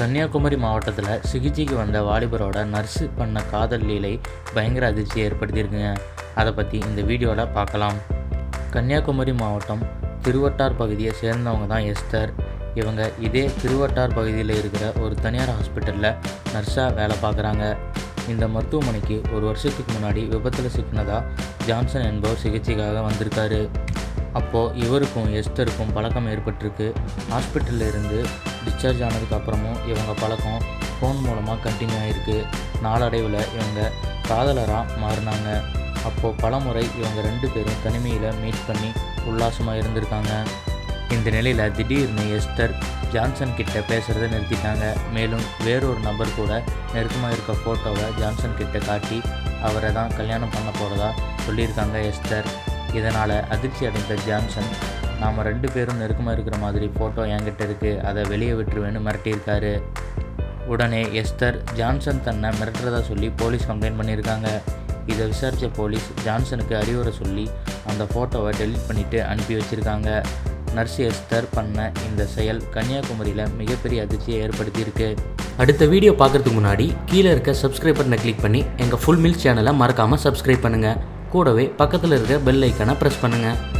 கன்னியாகுமரி மாவட்டத்தில் சிகிச்சைக்கு வந்த வாலிபரோட நர்ஸு பண்ண காதல் லீலை பயங்கர அதிர்ச்சியை ஏற்படுத்தியிருக்குங்க அதை பற்றி இந்த வீடியோவில் பார்க்கலாம் கன்னியாகுமரி மாவட்டம் திருவட்டார் பகுதியை சேர்ந்தவங்க தான் எஸ்தர் இவங்க இதே திருவட்டார் பகுதியில் இருக்கிற ஒரு தனியார் ஹாஸ்பிட்டலில் நர்ஸாக வேலை பார்க்குறாங்க இந்த மருத்துவமனைக்கு ஒரு வருஷத்துக்கு முன்னாடி விபத்தில் சிக்கினதா ஜான்சன் என்பவர் சிகிச்சைக்காக வந்திருக்காரு அப்போது இவருக்கும் எஸ்தருக்கும் பழக்கம் ஏற்பட்டிருக்கு ஹாஸ்பிட்டலில் இருந்து டிஸ்சார்ஜ் ஆனதுக்கு அப்புறமும் இவங்க பழக்கம் ஃபோன் மூலமாக கண்டினியூ ஆகிருக்கு நாளடைவில் இவங்க காதலராக மாறினாங்க அப்போது பலமுறை இவங்க ரெண்டு பேரும் தனிமையில் மீட் பண்ணி உல்லாசமாக இருந்திருக்காங்க இந்த நிலையில் திடீர்னு எஸ்தர் ஜான்சன் கிட்ட பேசுகிறத நிறுத்திட்டாங்க மேலும் வேறொரு நபர் கூட நெருக்கமாக இருக்க ஃபோட்டோவை ஜான்சன் கிட்ட காட்டி அவரை தான் கல்யாணம் பண்ண போகிறதா சொல்லியிருக்காங்க எஸ்தர் இதனால் அதிர்ச்சி அடைந்த ஜான்சன் நாம் ரெண்டு பேரும் நெருக்கமாக இருக்கிற மாதிரி ஃபோட்டோ என்கிட்ட இருக்குது அதை வெளியே விட்டுருவேன்னு மிரட்டியிருக்காரு உடனே எஸ்தர் ஜான்சன் தன்னை மிரட்டுறதா சொல்லி போலீஸ் கம்ப்ளைண்ட் பண்ணியிருக்காங்க இதை விசாரித்த போலீஸ் ஜான்சனுக்கு அறிவுரை சொல்லி அந்த ஃபோட்டோவை டெலீட் பண்ணிவிட்டு அனுப்பி வச்சுருக்காங்க நர்ஸ் எஸ்தர் பண்ண இந்த செயல் கன்னியாகுமரியில் மிகப்பெரிய அதிர்ச்சியை ஏற்படுத்தியிருக்கு அடுத்த வீடியோ பார்க்குறதுக்கு முன்னாடி கீழே இருக்க சப்ஸ்கிரைப் பட்டனை கிளிக் பண்ணி எங்கள் ஃபுல் மில்ஸ் சேனலை மறக்காமல் சப்ஸ்கிரைப் பண்ணுங்கள் கூடவே பக்கத்தில் இருக்க பெல் ஐக்கனை ப்ரெஸ் பண்ணுங்கள்